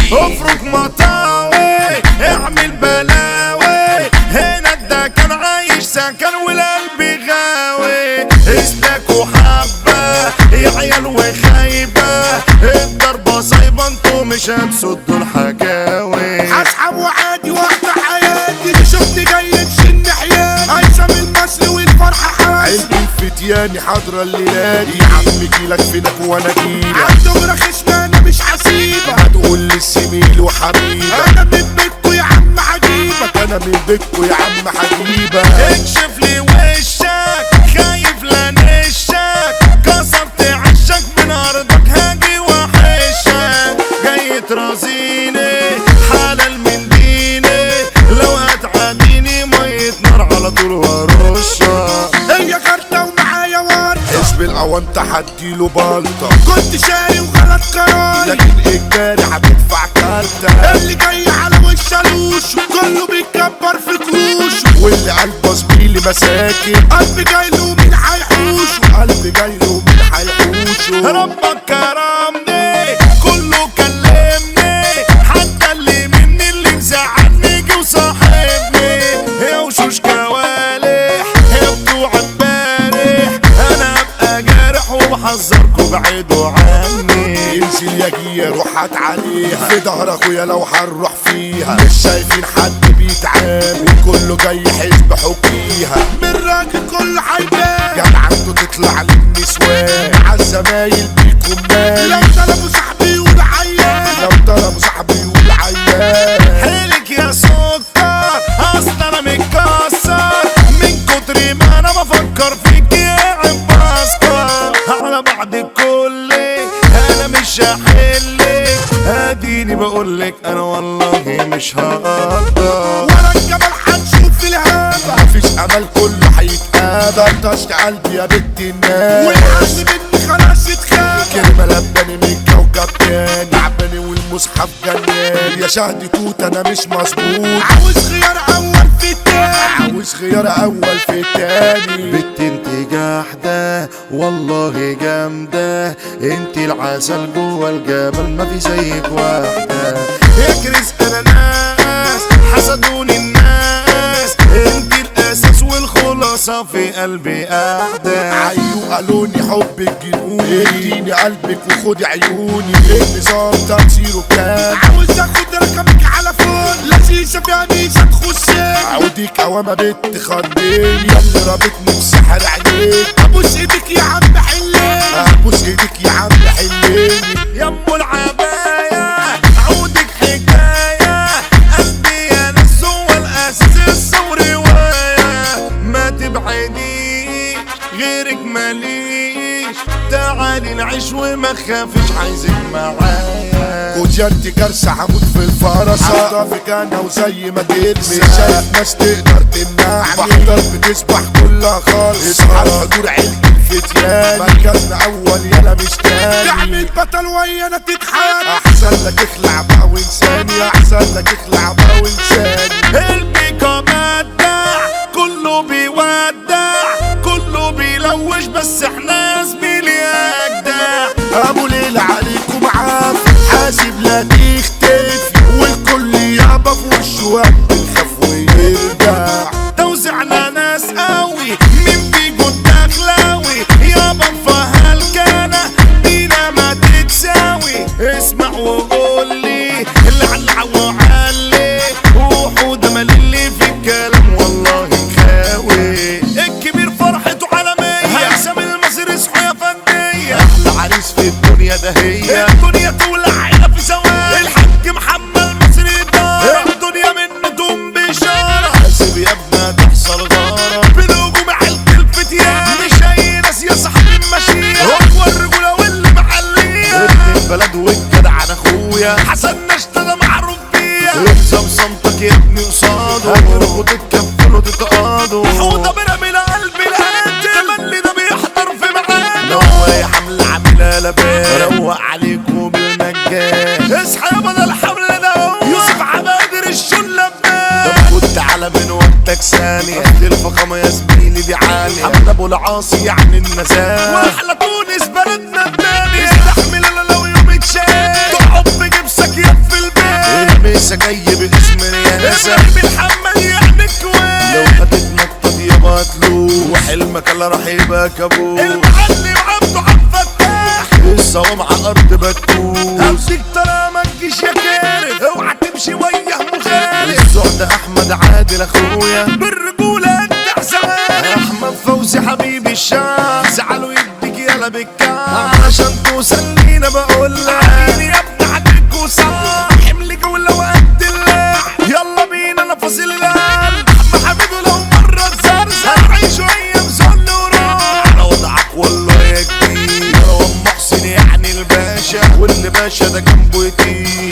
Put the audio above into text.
افرك مطاوي اعمل بلاوي هنا ده كان عايش سكن والقلب غاوي اسلكوا حبة يا عيال وخايبة الضربة صايبة انتوا مش هتسدوا الحكاوي اسحب وعادي واقطع حياتي شفت جاي تشن حياتي هيثم المصري والفرحة حاسس عيلة الفتياني حاضرة الليلة دي يا عم جيلك فينك وانا جيلك عنده رخص ما انا مش حسيبة هتقول لي السميل وحبيبك انا من بيتكو يا عم عجيبة انا من بيتكو يا عم حبيبك اكشف لي وشك خايف لنشك كسرت عشك من ارضك هاجي وحشك جاي ترازيني حلال من ديني لو هتعاديني مية نار على طول ورشة هي كارتة ومعايا ورد حزب الاوان تحديله بلطة كنت شاري وغلط قراري لكن اجباري هتدفع كارتة اللي جاي على وش الوش كله بيتكبر في كروش واللي قلبه زميلي مساكن قلبي جاي له مين هيحوش قلبي جاي له من هيحوشه ربك كرمني كله كلمني حتى اللي مني اللي مزعلني جه وصاحبني يا وشوش كوالح يا بتوع امبارح انا ابقى جارح وبحذركوا بعيدوا عني انزل يا جي روحات عليها في ظهر اخويا لو هنروح فيها مش شايفين حد بيتعامل كله جاي حزب حكيها من راجل كله هيبان جدع انتوا تطلع للنسوان عالزمايل بيكم مالي لو طلبوا صاحبي يقول عيان لو ضربوا صاحبي يقول عيان حيلك يا سكر اصل انا متكسر من كتر ما انا بفكر فيك يا عباسكر على بعد كل انا مش هحلك اديني بقولك انا والله مش هقدر ورا الجبل هنشوف في الهوا مفيش امل كله هيتقابل طشت قلبي يا بنت الناس والحد مني خلاص اتخاب كلمة لبني من كوكب تاني عبني والمصحف جنان يا شهد توت انا مش مظبوط عاوز خيار اول في التاني عاوز خيار اول في التاني بنت انت جاحدة والله جامدة انت العسل جوه الجبل ما في زيك واحدة اكرس انا ناس حسدوني الناس انت الاساس والخلاصة في قلبي قاعدة عيو قالوني حبك جنوني اديني قلبك وخدي عيوني النظام تأثيره كان عاوز اخد رقمك على فون لذيذة فيها ميزة تخصني عوديك اوامة بنت خديني يلا رابطني بسحر عينيك ابوس ايدك يا عم حلين ابوس ايدك يا عم حليني يا ام العباية عودك حكاية قلبي يا ناس هو الاساس الصور رواية ما تبعديش غيرك ماليش تعالي نعيش وما خافش عايزك معايا وجدتي كرسة هموت في الفرصة اضافك انا وزي ما ترسي شايف ناس تقدر تمنعني بحضر بتسبح كلها خالص اصحى الحضور عيلة الفتيان مركزنا اول يلا مش تاني تعمل بطل ويانا تضحك احسن لك اخلع بقى وانساني احسن لك اخلع بقى وانساني البيكا مدع كله بيودع كله بيلوش بس احنا يا زميلي اجدع ابو ليل عليكم عافي حاسب لا تختفي والكل يابا في وشه وقت الخف ويرجع توزعنا ناس قوي مين بيجو الدخلاوي يابا فهالكانة بينا ما تتساوي اسمع وقول لي العلع وعلي وحود مللي في الكلام والله خاوي الكبير فرحته عالمية هيثم المصري اصحوا يا فندية احلى عريس في الدنيا ده هي الدنيا تولع هنا في ثواني الحاج محمد المصري دار الدنيا منه دم بشارة حاسب يا ابنها تحصل غارة بنجوم عيلة الفتيان مش اي ناس يا صاحبي ماشية هو الرجولة واللي محلية ابن البلد والجدع انا اخويا حسن نشتغل معروف بيها الزم صمتك يا ابني قصاده هتروحوا تتكفلوا تتقاضوا حوضة برمي قلب القاتل اللي ده بيحضر في معانا هو يا حمل عاملة لبان روق عليكم بالمجان اصحى يا بدل الحمل ده يوسف عبادر الشلة بنان كنت على من وقتك ثانية الفخامة يا زميلي دي عالية حمد ابو العاصي يعني النزال واحلى تونس بلدنا التاني استحمل انا لو يوم اتشال تقعد في جبسك يا في البيت ولا راح يبقى كابوس المعلم عبده عبد فتاح الصوام على الارض بتكوس همسك ترى ما تجيش يا كارف اوعى تمشي وياه مخالف السعد احمد عادل اخويا بالرجولة انت حساب احمد فوزي حبيبي الشعب زعلوا يديك يلا بالكعب عشان توصل لينا بقول لك عيني يا ابن عدك وصح حمل جولة وقد الله يلا بينا نفاصيل القلب احمد حبيبي لو مرة تزرزر عيش ايام ظن وراح على وضعك والله يا كبير مروان محسن يعني الباشا واللي باشا ده جنبه يطير